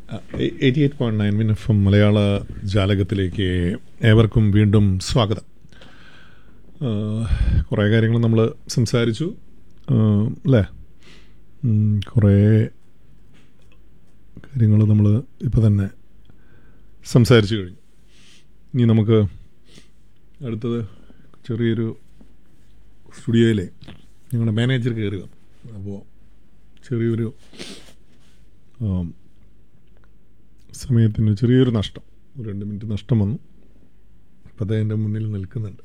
eighty eight point nine മിൻ F M Malayala ജാലകത്തിലേക്ക് ഏവർക്കും വീണ്ടും സ്വാഗതം കുറേ കാര്യങ്ങൾ നമ്മൾ സംസാരിച്ചു അല്ലേ കുറേ കാര്യങ്ങൾ നമ്മൾ ഇപ്പോൾ തന്നെ സംസാരിച്ചു കഴിഞ്ഞു ഇനി നമുക്ക് അടുത്തത് ചെറിയൊരു സ്റ്റുഡിയോയിലെ ഞങ്ങളുടെ മാനേജർ കയറുക അപ്പോൾ ചെറിയൊരു സമയത്തിന് ചെറിയൊരു നഷ്ടം ഒരു രണ്ട് മിനിറ്റ് നഷ്ടം വന്നു അപ്പം അത് എൻ്റെ മുന്നിൽ നിൽക്കുന്നുണ്ട്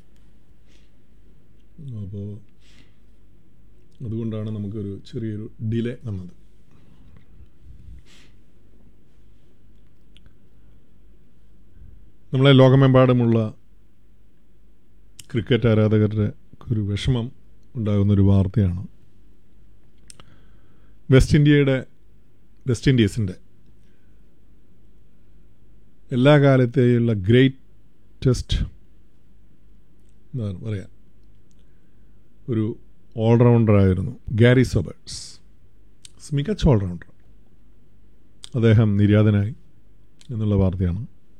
അപ്പോൾ അതുകൊണ്ടാണ് നമുക്കൊരു ചെറിയൊരു ഡിലേ വന്നത് നമ്മളെ ലോകമെമ്പാടുമുള്ള ക്രിക്കറ്റ് ആരാധകരുടെ ഒരു വിഷമം ഉണ്ടാകുന്നൊരു വാർത്തയാണ് വെസ്റ്റ് ഇന്ത്യയുടെ വെസ്റ്റ് ഇൻഡീസിൻ്റെ എല്ലാ കാലത്തെയുള്ള ഗ്രേറ്റസ്റ്റ് എന്താണ് പറയാ ഒരു ഓൾറൗണ്ടറായിരുന്നു ഗാരി സോബേഴ്സ് മികച്ച ഓൾറൗണ്ടർ അദ്ദേഹം നിര്യാതനായി എന്നുള്ള വാർത്തയാണ്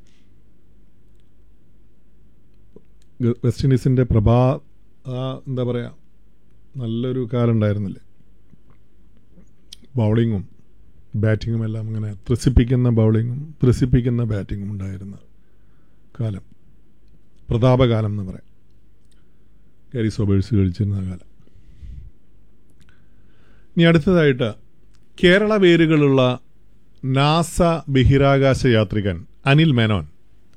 വെസ്റ്റ് ഇൻഡീസിൻ്റെ പ്രഭാ ആ എന്താ പറയുക നല്ലൊരു കാലം ഉണ്ടായിരുന്നില്ലേ ബൗളിങ്ങും ബാറ്റിങ്ങും എല്ലാം ഇങ്ങനെ ത്രസിപ്പിക്കുന്ന ബൗളിങ്ങും ത്രസിപ്പിക്കുന്ന ബാറ്റിങ്ങും ഉണ്ടായിരുന്ന കാലം പ്രതാപകാലം എന്ന് പറയാം കാരി സോബേഴ്സ് കഴിച്ചിരുന്ന കാലം ഇനി അടുത്തതായിട്ട് കേരള വേരുകളുള്ള നാസ ബഹിരാകാശ യാത്രികൻ അനിൽ മേനോൻ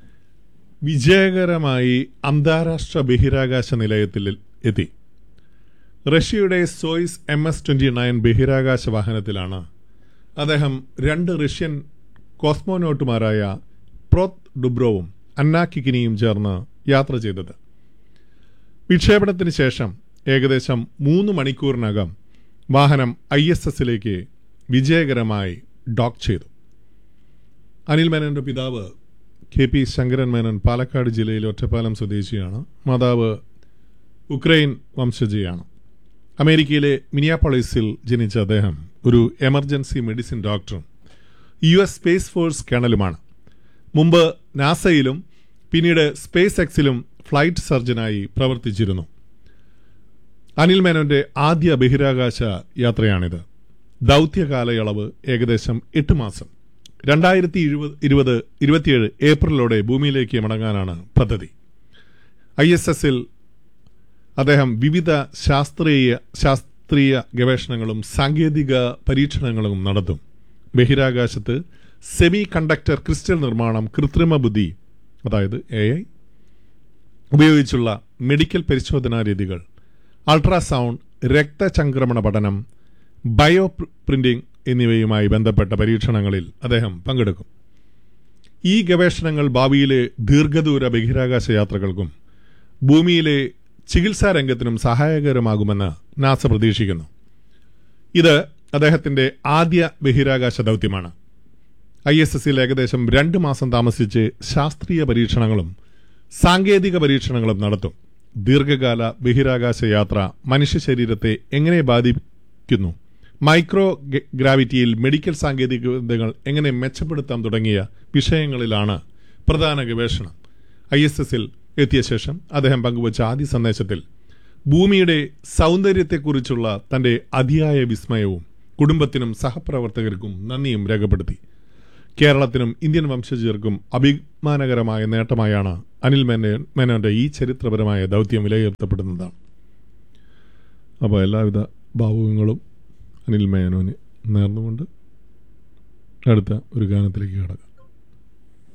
വിജയകരമായി അന്താരാഷ്ട്ര ബഹിരാകാശ നിലയത്തിൽ എത്തി റഷ്യയുടെ Soyuz M S twenty nine ബഹിരാകാശ വാഹനത്തിലാണ് അദ്ദേഹം രണ്ട് റഷ്യൻ കോസ്മോനോട്ടുമാരായ പ്രോത് ഡുബ്രോവും അന്നാക്കിക്കിനിയും ചേർന്ന് യാത്ര ചെയ്തത് വിക്ഷേപണത്തിന് ശേഷം ഏകദേശം മൂന്ന് മണിക്കൂറിനകം വാഹനം ഐ എസ് എസിലേക്ക് വിജയകരമായി ഡോക്ക് ചെയ്തു അനിൽ മേനന്റെ പിതാവ് കെ പി ശങ്കരൻ മേനൻ പാലക്കാട് ജില്ലയിൽ ഒറ്റപ്പാലം സ്വദേശിയാണ് മാതാവ് ഉക്രൈൻ വംശജയാണ് അമേരിക്കയിലെ മിനിയാപോളിസിൽ ജനിച്ച അദ്ദേഹം ഒരു എമർജൻസി മെഡിസിൻ ഡോക്ടറും യു എസ് സ്പേസ് ഫോഴ്സ് കേണലുമാണ് മുമ്പ് നാസയിലും പിന്നീട് സ്പേസ് എക്സിലും ഫ്ലൈറ്റ് സർജനായി പ്രവർത്തിച്ചിരുന്നു അനിൽ മേനോന്റെ ആദ്യ ബഹിരാകാശ യാത്രയാണിത് ദൗത്യ കാലയളവ് ഏകദേശം എട്ട് മാസം രണ്ടായിരത്തി ഇരുപത് ഇരുപത്തിയേഴ് ഏപ്രിലോടെ ഭൂമിയിലേക്ക് മടങ്ങാനാണ് പദ്ധതി ഐ എസ് എസിൽ അദ്ദേഹം വിവിധ ശാസ്ത്രീയ ശാസ്ത്രീയ ഗവേഷണങ്ങളും സാങ്കേതിക പരീക്ഷണങ്ങളും നടത്തും ബഹിരാകാശത്ത് സെമി കണ്ടക്ടർ ക്രിസ്റ്റൽ നിർമ്മാണം കൃത്രിമ ബുദ്ധി അതായത് എ ഐ ഉപയോഗിച്ചുള്ള മെഡിക്കൽ പരിശോധനാ രീതികൾ അൾട്രാസൗണ്ട് രക്തചംക്രമണ പഠനം ബയോ പ്രിന്റിംഗ് എന്നിവയുമായി ബന്ധപ്പെട്ട പരീക്ഷണങ്ങളിൽ അദ്ദേഹം പങ്കെടുക്കും ഈ ഗവേഷണങ്ങൾ ഭാവിയിലെ ദീർഘദൂര ബഹിരാകാശ യാത്രകൾക്കും ഭൂമിയിലെ ചികിത്സാ രംഗത്തിനും സഹായകരമാകുമെന്ന് നാസ പ്രതീക്ഷിക്കുന്നു ഇത് അദ്ദേഹത്തിന്റെ ആദ്യ ബഹിരാകാശ ദൗത്യമാണ് ഐ എസ് എസിൽ ഏകദേശം രണ്ട് മാസം താമസിച്ച് ശാസ്ത്രീയ പരീക്ഷണങ്ങളും സാങ്കേതിക പരീക്ഷണങ്ങളും നടത്തും ദീർഘകാല ബഹിരാകാശ യാത്ര മനുഷ്യ ശരീരത്തെ എങ്ങനെ ബാധിക്കുന്നു മൈക്രോ ഗ്രാവിറ്റിയിൽ മെഡിക്കൽ സാങ്കേതികവിദ്യകൾ എങ്ങനെ മെച്ചപ്പെടുത്താം തുടങ്ങിയ വിഷയങ്ങളിലാണ് പ്രധാന ഗവേഷണം ഐ എസ് എസിൽ എത്തിയ ശേഷം അദ്ദേഹം പങ്കുവച്ച ആദ്യ സന്ദേശത്തിൽ ഭൂമിയുടെ സൗന്ദര്യത്തെക്കുറിച്ചുള്ള തന്റെ അതിയായ വിസ്മയവും കുടുംബത്തിനും സഹപ്രവർത്തകർക്കും നന്ദിയും രേഖപ്പെടുത്തി കേരളത്തിനും ഇന്ത്യൻ വംശജർക്കും അഭിമാനകരമായ നേട്ടമായാണ് അനിൽ മേനോൻ മേനോന്റെ ഈ ചരിത്രപരമായ ദൗത്യം വിലയിരുത്തപ്പെടുന്നതാണ് അപ്പോൾ എല്ലാവിധ ഭാവുകങ്ങളും അനിൽ മേനോന് നേർന്നുകൊണ്ട് അടുത്ത ഒരു ഗാനത്തിലേക്ക് കടക്കാം